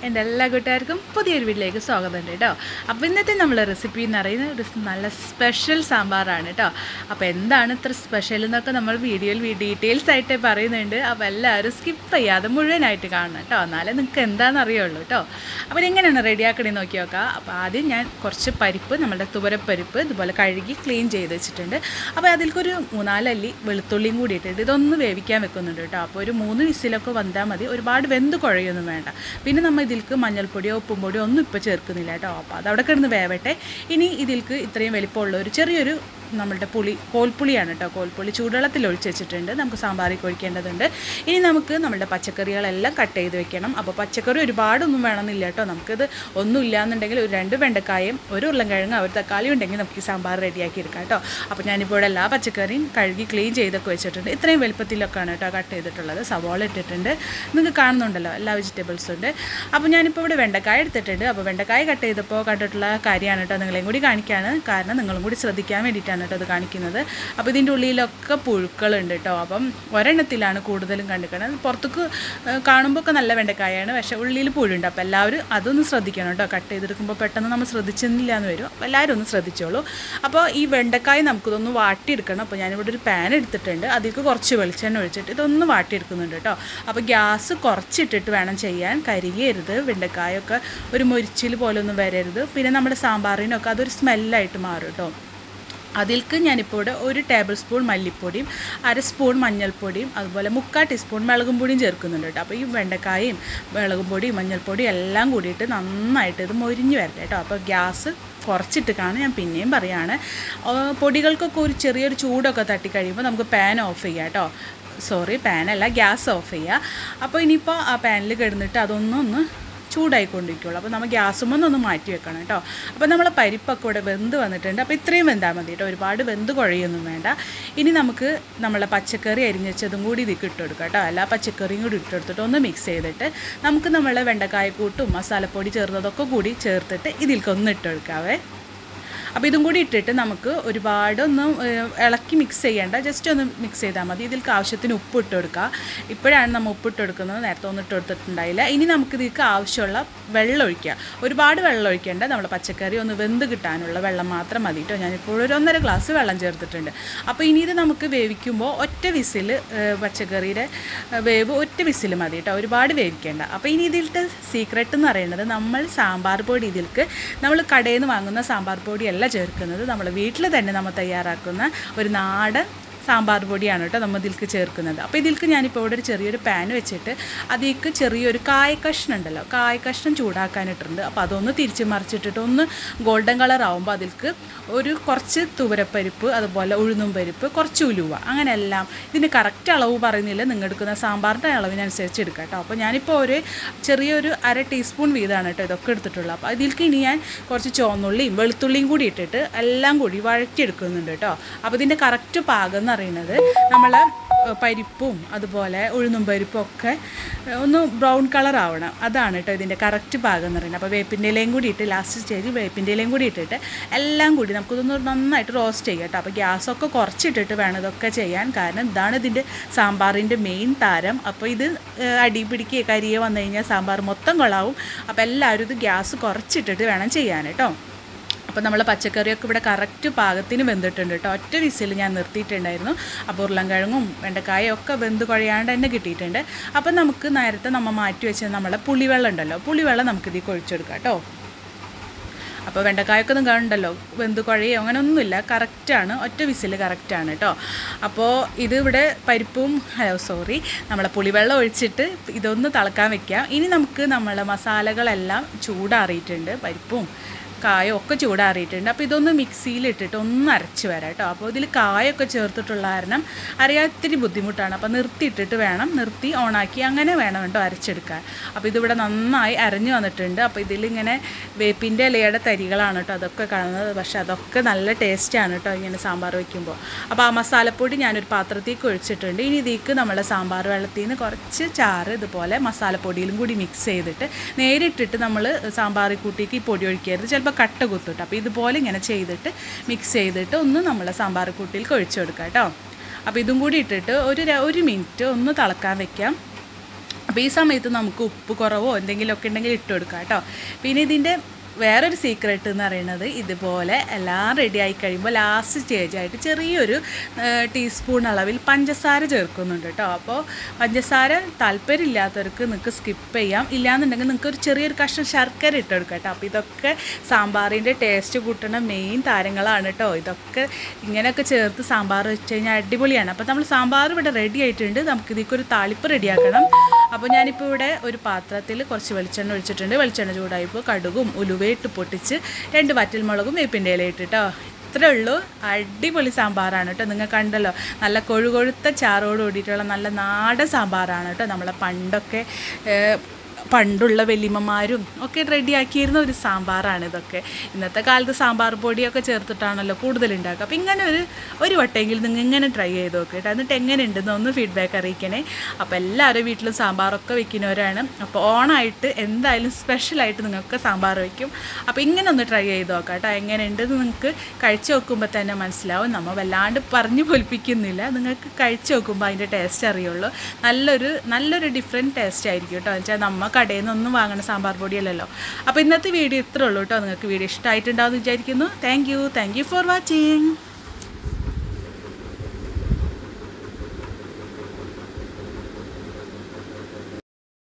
എൻ്റെ എല്ലാ കൂട്ടുകാർക്കും പുതിയൊരു വീട്ടിലേക്ക് സ്വാഗതം ഉണ്ട് കേട്ടോ അപ്പോൾ ഇന്നത്തെ നമ്മളെ റെസിപ്പി എന്ന് പറയുന്നത് ഒരു നല്ല സ്പെഷ്യൽ സാമ്പാറാണ് കേട്ടോ അപ്പോൾ എന്താണ് ഇത്ര സ്പെഷ്യൽ എന്നൊക്കെ നമ്മൾ വീഡിയോയിൽ ഡീറ്റെയിൽസ് ആയിട്ട് പറയുന്നുണ്ട് അപ്പോൾ എല്ലാവരും സ്കിപ്പ് ചെയ്യാതെ മുഴുവനായിട്ട് കാണണം കേട്ടോ എന്നാലേ നിങ്ങൾക്ക് എന്താണെന്ന് അറിയുള്ളൂ കേട്ടോ അപ്പോൾ എങ്ങനെയാണ് റെഡിയാക്കണേ നോക്കി നോക്കാം അപ്പോൾ ആദ്യം ഞാൻ കുറച്ച് പരിപ്പ് നമ്മുടെ തുവരപ്പരിപ്പ് ഇതുപോലെ കഴുകി ക്ലീൻ ചെയ്ത് വെച്ചിട്ടുണ്ട് അപ്പോൾ അതിൽക്കൊരു മൂന്നാലല്ലി വെളുത്തുള്ളിയും കൂടി ഇട്ടിട്ട് ഇതൊന്ന് വേവിക്കാൻ വെക്കുന്നുണ്ട് കേട്ടോ അപ്പോൾ ഒരു മൂന്ന് വിസിലൊക്കെ വന്നാൽ മതി ഒരുപാട് വെന്ത് കുഴയൊന്നും വേണ്ട പിന്നെ നമ്മൾ ഇതിൽക്ക് മഞ്ഞൾപ്പൊടിയോ ഉപ്പും പൊടിയോ ഒന്നും ഇപ്പോൾ ചേർക്കുന്നില്ല കേട്ടോ അപ്പോൾ അതവിടെ കിടന്ന് വേവട്ടെ ഇനി ഇതിൽക്ക് ഇത്രയും വലിപ്പമുള്ള ഒരു ചെറിയൊരു നമ്മളുടെ പുളി കോൽപ്പുളിയാണ് കേട്ടോ കോൽപ്പുളി ചൂടുവെള്ളത്തിൽ ഒഴിച്ച് വെച്ചിട്ടുണ്ട് നമുക്ക് സാമ്പാറിൽ ഒഴിക്കേണ്ടതുണ്ട് ഇനി നമുക്ക് നമ്മുടെ പച്ചക്കറികളെല്ലാം കട്ട് ചെയ്ത് വെക്കണം അപ്പോൾ പച്ചക്കറി ഒരുപാടൊന്നും വേണമെന്നില്ല കേട്ടോ നമുക്കിത് ഒന്നും ഇല്ലാന്നുണ്ടെങ്കിൽ ഒരു രണ്ട് വെണ്ടക്കായും ഒരു ഉരുളൻകിഴങ്ങ് ഒരു തക്കാളി ഉണ്ടെങ്കിൽ നമുക്ക് ഈ സാമ്പാർ റെഡിയാക്കി എടുക്കാം കേട്ടോ അപ്പോൾ ഞാനിപ്പോൾ ഇവിടെ എല്ലാ പച്ചക്കറിയും കഴുകി ക്ലീൻ ചെയ്തൊക്കെ വെച്ചിട്ടുണ്ട് ഇത്രയും വലുപ്പത്തിലൊക്കെയാണ് കേട്ടോ കട്ട് ചെയ്തിട്ടുള്ളത് സവാള ഇട്ടിട്ടുണ്ട് നിങ്ങൾക്ക് കാണുന്നുണ്ടല്ലോ എല്ലാ വെജിറ്റബിൾസും ഉണ്ട് അപ്പോൾ ഞാനിപ്പോൾ ഇവിടെ വെണ്ടക്കായ എടുത്തിട്ടുണ്ട് അപ്പോൾ വെണ്ടക്കായ കട്ട് ചെയ്തപ്പോൾ കണ്ടിട്ടുള്ള കാര്യമാണ് കേട്ടോ നിങ്ങളെയും കൂടി കാണിക്കുകയാണ് കാരണം നിങ്ങളും കൂടി ശ്രദ്ധിക്കാൻ വേണ്ടിയിട്ടാണ് കേട്ടോ ഇത് കാണിക്കുന്നത് അപ്പോൾ ഇതിൻ്റെ ഉള്ളിലൊക്കെ പുഴുക്കളുണ്ട് കേട്ടോ അപ്പം ഒരെണ്ണത്തിലാണ് കൂടുതലും കണ്ടിരിക്കുന്നത് പുറത്തേക്ക് കാണുമ്പോൾ ഒക്കെ നല്ല വെണ്ടക്കായാണ് പക്ഷേ ഉള്ളിൽ പുഴുണ്ട് അപ്പോൾ എല്ലാവരും അതൊന്ന് ശ്രദ്ധിക്കണം കേട്ടോ കട്ട് ചെയ്തെടുക്കുമ്പോൾ പെട്ടെന്ന് നമ്മൾ ശ്രദ്ധിച്ചെന്നില്ല എന്ന് വരും അപ്പോൾ എല്ലാവരും ഒന്ന് ശ്രദ്ധിച്ചോളൂ അപ്പോൾ ഈ വെണ്ടക്കായ നമുക്കിതൊന്ന് വാട്ടിയെടുക്കണം അപ്പോൾ ഞാനിവിടെ ഒരു പാൻ എടുത്തിട്ടുണ്ട് അതിലേക്ക് കുറച്ച് വെളിച്ചെണ്ണ ഒഴിച്ചിട്ട് ഇതൊന്ന് വാട്ടിയെടുക്കുന്നുണ്ട് കേട്ടോ അപ്പോൾ ഗ്യാസ് കുറച്ചിട്ടിട്ട് വേണം ചെയ്യാൻ കരിയരുത് വെണ്ടക്കായൊക്കെ ഒരു മൊരിച്ചിൽ പോലെ ഒന്നും വരരുത് പിന്നെ നമ്മുടെ സാമ്പാറിനൊക്കെ അതൊരു സ്മെല്ലായിട്ട് മാറും കേട്ടോ അതിൽക്ക് ഞാനിപ്പോൾ ഇവിടെ ഒരു ടേബിൾ സ്പൂൺ മല്ലിപ്പൊടിയും അര സ്പൂൺ മഞ്ഞൾപ്പൊടിയും അതുപോലെ മുക്കാൽ ടീസ്പൂൺ മുളകും പൊടിയും ചേർക്കുന്നുണ്ട് കേട്ടോ അപ്പോൾ ഈ വെണ്ടക്കായും മുളകും പൊടിയും മഞ്ഞൾപ്പൊടിയും എല്ലാം കൂടിയിട്ട് നന്നായിട്ട് ഇത് മൊരിഞ്ഞ് വരട്ടെ കേട്ടോ അപ്പോൾ ഗ്യാസ് കുറച്ചിട്ട് കാണും ഞാൻ പിന്നെയും പറയാണ് പൊടികൾക്കൊക്കെ ഒരു ചെറിയൊരു ചൂടൊക്കെ തട്ടിക്കഴിയുമ്പോൾ നമുക്ക് പാൻ ഓഫ് ചെയ്യാം കേട്ടോ സോറി പാനല്ല ഗ്യാസ് ഓഫ് ചെയ്യുക അപ്പോൾ ഇനിയിപ്പോൾ ആ പാനിൽ കിടന്നിട്ട് അതൊന്നൊന്ന് ചൂടായിക്കൊണ്ടിരിക്കുള്ളൂ അപ്പോൾ നമ്മൾ ഗ്യാസുമ്പോൾ ഒന്ന് മാറ്റി വെക്കണം കേട്ടോ അപ്പോൾ നമ്മൾ പരിപ്പൊക്കെ ഇവിടെ വെന്ത് വന്നിട്ടുണ്ട് അപ്പോൾ ഇത്രയും വെന്താൽ മതി കേട്ടോ ഒരുപാട് വെന്ത് കുഴയൊന്നും വേണ്ട ഇനി നമുക്ക് നമ്മളെ പച്ചക്കറി അരിഞ്ഞച്ചതും കൂടി ഇതിൽ ഇട്ട് കൊടുക്കാം കേട്ടോ എല്ലാ പച്ചക്കറിയും കൂടി ഇട്ടെടുത്തിട്ട് ഒന്ന് മിക്സ് ചെയ്തിട്ട് നമുക്ക് നമ്മളെ വെണ്ടക്കായക്കൂട്ടും മസാലപ്പൊടി ചേർത്തതൊക്കെ കൂടി ചേർത്തിട്ട് ഇതിൽക്കൊന്ന് ഇട്ട് കൊടുക്കാവേ അപ്പോൾ ഇതും കൂടി ഇട്ടിട്ട് നമുക്ക് ഒരുപാടൊന്നും ഇളക്കി മിക്സ് ചെയ്യേണ്ട ജസ്റ്റ് ഒന്ന് മിക്സ് ചെയ്താൽ മതി ഇതിൽക്ക് ആവശ്യത്തിന് ഉപ്പ് ഇട്ട് കൊടുക്കുക ഇപ്പോഴാണ് നമ്മൾ ഉപ്പ് ഇട്ട് കൊടുക്കുന്നത് നേരത്തെ ഒന്നും ഇട്ട് കൊടുത്തിട്ടുണ്ടായില്ല ഇനി നമുക്ക് ഇതിൽക്ക് ആവശ്യമുള്ള വെള്ളം ഒഴിക്കുക ഒരുപാട് വെള്ളം ഒഴിക്കേണ്ട നമ്മൾ പച്ചക്കറി ഒന്ന് വെന്ത് കിട്ടാനുള്ള വെള്ളം മാത്രം മതി കേട്ടോ ഞാനിപ്പോൾ ഒരു ഒന്നര ഗ്ലാസ് വെള്ളം ചേർത്തിട്ടുണ്ട് അപ്പോൾ ഇനി ഇത് നമുക്ക് വേവിക്കുമ്പോൾ ഒറ്റ വിസിൽ പച്ചക്കറിയുടെ വേവ് ഒറ്റ വിസിൽ മതി കേട്ടോ ഒരുപാട് വേവിക്കേണ്ട അപ്പോൾ ഇനി ഇതിലത്തെ സീക്രട്ട് എന്ന് പറയുന്നത് നമ്മൾ സാമ്പാർ പൊടി ഇതിൽക്ക് നമ്മൾ കടയിൽ നിന്ന് വാങ്ങുന്ന സാമ്പാർ പൊടിയല്ല അല്ല ചേർക്കുന്നത് നമ്മൾ വീട്ടിൽ തന്നെ നമ്മൾ തയ്യാറാക്കുന്ന ഒരു നാടൻ സാമ്പാർ പൊടിയാണ് കേട്ടോ നമ്മൾ ഇതിൽക്ക് ചേർക്കുന്നത് അപ്പോൾ ഇതിൽക്ക് ഞാനിപ്പോൾ ഇവിടെ ഒരു ചെറിയൊരു പാൻ വെച്ചിട്ട് അതിലേക്ക് ചെറിയൊരു കായ കഷ്ണം ഉണ്ടല്ലോ കായ കഷ്ണം ചൂടാക്കാനിട്ടുണ്ട് അപ്പോൾ അതൊന്ന് തിരിച്ച് മറിച്ചിട്ടിട്ട് ഒന്ന് ഗോൾഡൻ കളർ ആകുമ്പോൾ അതിൽക്ക് ഒരു കുറച്ച് തുവരപ്പരിപ്പ് അതുപോലെ ഉഴുന്നും പരിപ്പ് കുറച്ച് ഉലുവ അങ്ങനെ എല്ലാം ഇതിന് കറക്റ്റ് അളവ് പറയുന്നില്ല നിങ്ങൾ എടുക്കുന്ന സാമ്പാറിൻ്റെ അളവിനനുസരിച്ച് എടുക്കാം കേട്ടോ അപ്പോൾ ഞാനിപ്പോൾ ഒരു ചെറിയൊരു അര ടീസ്പൂൺ വീതമാണ് കേട്ടോ ഇതൊക്കെ എടുത്തിട്ടുള്ളത് അപ്പോൾ ഇതിൽക്ക് ഇനി ഞാൻ കുറച്ച് ചുവന്നുള്ളിയും വെളുത്തുള്ളിയും കൂടി ഇട്ടിട്ട് എല്ലാം കൂടി വഴറ്റിയെടുക്കുന്നുണ്ട് കേട്ടോ അപ്പോൾ ഇതിൻ്റെ കറക്റ്റ് പാകം എന്ന് പറയുന്നത് നമ്മൾ പരിപ്പും അതുപോലെ ഉഴുന്നും പരിപ്പും ഒക്കെ ഒന്ന് ബ്രൗൺ കളർ ആവണം അതാണ് കേട്ടോ ഇതിൻ്റെ കറക്റ്റ് പാകം എന്ന് പറയുന്നത് അപ്പോൾ വേപ്പിൻ്റെ ഇലയും കൂടി ഇട്ട് ലാസ്റ്റ് സ്റ്റേജ് വേപ്പിൻ്റെ ഇലയും കൂടി ഇട്ടിട്ട് എല്ലാം കൂടി നമുക്കിതൊന്ന് നന്നായിട്ട് റോസ്റ്റ് ചെയ്യാം കേട്ടോ അപ്പോൾ ഗ്യാസൊക്കെ കുറച്ചിട്ടിട്ട് വേണം ഇതൊക്കെ ചെയ്യാൻ കാരണം ഇതാണ് ഇതിൻ്റെ സാമ്പാറിൻ്റെ മെയിൻ താരം അപ്പോൾ ഇത് അടി പിടിക്കുക കരിയെ വന്നു കഴിഞ്ഞാൽ സാമ്പാർ മൊത്തം കൊള്ളാവും അപ്പോൾ എല്ലാവരും ഇത് ഗ്യാസ് കുറച്ചിട്ടിട്ട് വേണം ചെയ്യാൻ കേട്ടോ അപ്പോൾ നമ്മൾ പച്ചക്കറിയൊക്കെ ഇവിടെ കറക്റ്റ് പാകത്തിന് വെന്തിട്ടുണ്ട് കേട്ടോ ഒറ്റ വിസിൽ ഞാൻ നിർത്തിയിട്ടുണ്ടായിരുന്നു അപ്പോൾ ഉരുളൻകിഴങ്ങും വെണ്ടക്കായും ഒക്കെ വെന്ത് കുഴയാണ്ട് തന്നെ കിട്ടിയിട്ടുണ്ട് അപ്പോൾ നമുക്ക് നേരത്തെ നമ്മൾ മാറ്റി വെച്ച നമ്മളെ പുളിവെള്ളം ഉണ്ടല്ലോ പുളിവെള്ളം നമുക്കിതിൽ കൊഴിച്ചെടുക്കാം കേട്ടോ അപ്പോൾ വെണ്ടക്കായൊക്കെ ഒന്നും കാണണ്ടല്ലോ വെന്ത് കുഴയോ അങ്ങനെ ഒന്നുമില്ല കറക്റ്റാണ് ഒറ്റ വിസിൽ കറക്റ്റാണ് കേട്ടോ അപ്പോൾ ഇത് ഇവിടെ പരിപ്പും ഹലോ സോറി നമ്മളെ പുളിവെള്ളം ഒഴിച്ചിട്ട് ഇതൊന്ന് തിളക്കാൻ വെക്കാം ഇനി നമുക്ക് നമ്മളെ മസാലകളെല്ലാം ചൂടാറിയിട്ടുണ്ട് പരിപ്പും കായം ഒക്കെ ചൂടാറിയിട്ടുണ്ട് അപ്പോൾ ഇതൊന്ന് മിക്സിയിലിട്ടിട്ട് ഒന്ന് അരച്ച് വരാം കേട്ടോ അപ്പോൾ ഇതിൽ കായൊക്കെ ചേർത്തിട്ടുള്ള കാരണം അറിയാൻ ഇത്തിരി ബുദ്ധിമുട്ടാണ് അപ്പോൾ നിർത്തിയിട്ടിട്ട് വേണം നിർത്തി ഓണാക്കി അങ്ങനെ വേണം കേട്ടോ അരച്ചെടുക്കാൻ അപ്പോൾ ഇതിവിടെ നന്നായി അരഞ്ഞു വന്നിട്ടുണ്ട് അപ്പോൾ ഇതിലിങ്ങനെ വേപ്പിൻ്റെ ഇലയുടെ തരികളാണ് കേട്ടോ അതൊക്കെ കാണുന്നത് പക്ഷേ അതൊക്കെ നല്ല ടേസ്റ്റാണ് കേട്ടോ ഇങ്ങനെ സാമ്പാർ വയ്ക്കുമ്പോൾ അപ്പോൾ ആ മസാലപ്പൊടി ഞാനൊരു പാത്രത്തേക്ക് ഒഴിച്ചിട്ടുണ്ട് ഇനി ഇതിലേക്ക് നമ്മളെ സാമ്പാർ വെള്ളത്തിൽ നിന്ന് കുറച്ച് ചാറ് ഇതുപോലെ മസാലപ്പൊടിയിലും കൂടി മിക്സ് ചെയ്തിട്ട് നേരിട്ടിട്ട് നമ്മൾ സാമ്പാർ കൂട്ടിക്ക് ഈ പൊടി ഒഴിക്കരുത് ചിലപ്പോൾ കട്ട കുത്തിട്ട് അപ്പോൾ ഇതുപോലെ ഇങ്ങനെ ചെയ്തിട്ട് മിക്സ് ചെയ്തിട്ട് ഒന്ന് നമ്മൾ സാമ്പാർ കൂട്ടിയിൽ ഒഴിച്ചു കൊടുക്കാം കേട്ടോ അപ്പോൾ ഇതും കൂടി ഇട്ടിട്ട് ഒരു ര- ഒരു മിനിറ്റ് ഒന്ന് തിളക്കാൻ വെക്കാം അപ്പോൾ ഈ സമയത്ത് നമുക്ക് ഉപ്പ് കുറവോ എന്തെങ്കിലുമൊക്കെ ഉണ്ടെങ്കിൽ ഇട്ട് കൊടുക്കാം കേട്ടോ പിന്നെ ഇതിൻ്റെ വേറൊരു സീക്രട്ട് എന്ന് പറയുന്നത് ഇതുപോലെ എല്ലാം റെഡി ആയി കഴിയുമ്പോൾ ലാസ്റ്റ് സ്റ്റേജായിട്ട് ചെറിയൊരു ടീസ്പൂൺ അളവിൽ പഞ്ചസാര ചേർക്കുന്നുണ്ട് കേട്ടോ അപ്പോൾ പഞ്ചസാര താല്പര്യമില്ലാത്തവർക്ക് നിങ്ങൾക്ക് സ്കിപ്പ് ചെയ്യാം ഇല്ലാന്നുണ്ടെങ്കിൽ നിങ്ങൾക്ക് ഒരു ചെറിയൊരു കഷ്ണം ശർക്കര ഇട്ട് കൊടുക്കാം കേട്ടോ അപ്പോൾ ഇതൊക്കെ സാമ്പാറിൻ്റെ ടേസ്റ്റ് കൂട്ടുന്ന മെയിൻ താരങ്ങളാണ് കേട്ടോ ഇതൊക്കെ ഇങ്ങനെയൊക്കെ ചേർത്ത് സാമ്പാർ വെച്ച് കഴിഞ്ഞാൽ അടിപൊളിയാണ് അപ്പോൾ നമ്മൾ സാമ്പാർ ഇവിടെ റെഡി ആയിട്ടുണ്ട് നമുക്ക് ഇതിക്കൊരു താളിപ്പ് റെഡിയാക്കണം അപ്പോൾ ഞാനിപ്പോൾ ഇവിടെ ഒരു പാത്രത്തിൽ കുറച്ച് വെളിച്ചെണ്ണ ഒഴിച്ചിട്ടുണ്ട് വെളിച്ചെണ്ണ ചൂടായപ്പോൾ കടുകും ഉലുവയിട്ട് പൊട്ടിച്ച് രണ്ട് വറ്റൽമുളകും വേപ്പിൻ്റെ ഇല ഇട്ടിട്ടോ ഇത്രേ ഉള്ളൂ അടിപൊളി സാമ്പാറാണ് കേട്ടോ നിങ്ങൾ കണ്ടല്ലോ നല്ല കൊഴുകൊഴുത്ത ചാറോട് കൂടിയിട്ടുള്ള നല്ല നാടൻ സാമ്പാറാണ് കേട്ടോ നമ്മളെ പണ്ടൊക്കെ ഏഹ്, പണ്ടുള്ള വല്യമ്മമാരും ഒക്കെ റെഡിയാക്കിയിരുന്ന ഒരു സാമ്പാറാണ് ഇതൊക്കെ ഇന്നത്തെ കാലത്ത് സാമ്പാർ പൊടിയൊക്കെ ചേർത്തിട്ടാണല്ലോ കൂടുതൽ ഉണ്ടാക്കുക അപ്പോൾ ഇങ്ങനെ ഒരു ഒരു വട്ടമെങ്കിലും നിങ്ങൾ ഇങ്ങനെ ട്രൈ ചെയ്ത് നോക്കുക കേട്ടോ എന്നിട്ട് എങ്ങനെ ഉണ്ടെന്ന് ഒന്ന് ഫീഡ്ബാക്ക് അറിയിക്കണേ അപ്പോൾ എല്ലാവരും വീട്ടിലും സാമ്പാറൊക്കെ വെക്കുന്നവരാണ് അപ്പോൾ ഓണായിട്ട് എന്തായാലും സ്പെഷ്യലായിട്ട് നിങ്ങൾക്ക് സാമ്പാർ വയ്ക്കും അപ്പോൾ ഇങ്ങനെ ഒന്ന് ട്രൈ ചെയ്ത് നോക്കാം കേട്ടോ എങ്ങനെ ഉണ്ടെന്ന് നിങ്ങൾക്ക് കഴിച്ച് നോക്കുമ്പോൾ തന്നെ മനസ്സിലാവും നമ്മൾ വല്ലാണ്ട് പറഞ്ഞു പൊലിപ്പിക്കുന്നില്ല നിങ്ങൾക്ക് കഴിച്ച് നോക്കുമ്പോൾ അതിൻ്റെ ടേസ്റ്റ് അറിയുള്ളൂ നല്ലൊരു നല്ലൊരു ഡിഫറെൻറ്റ് ടേസ്റ്റ് ആയിരിക്കും കേട്ടോ എന്ന് വെച്ചാൽ നമ്മൾ കടയിൽ നിന്നൊന്നും വാങ്ങണ സാമ്പാർ പൊടിയല്ലല്ലോ അപ്പോൾ ഇന്നത്തെ വീഡിയോ ഇത്രേ ഉള്ളൂ കേട്ടോ നിങ്ങൾക്ക് വീഡിയോ ഇഷ്ടമായിട്ടുണ്ടാവും എന്ന് വിചാരിക്കുന്നു thank you thank you for watching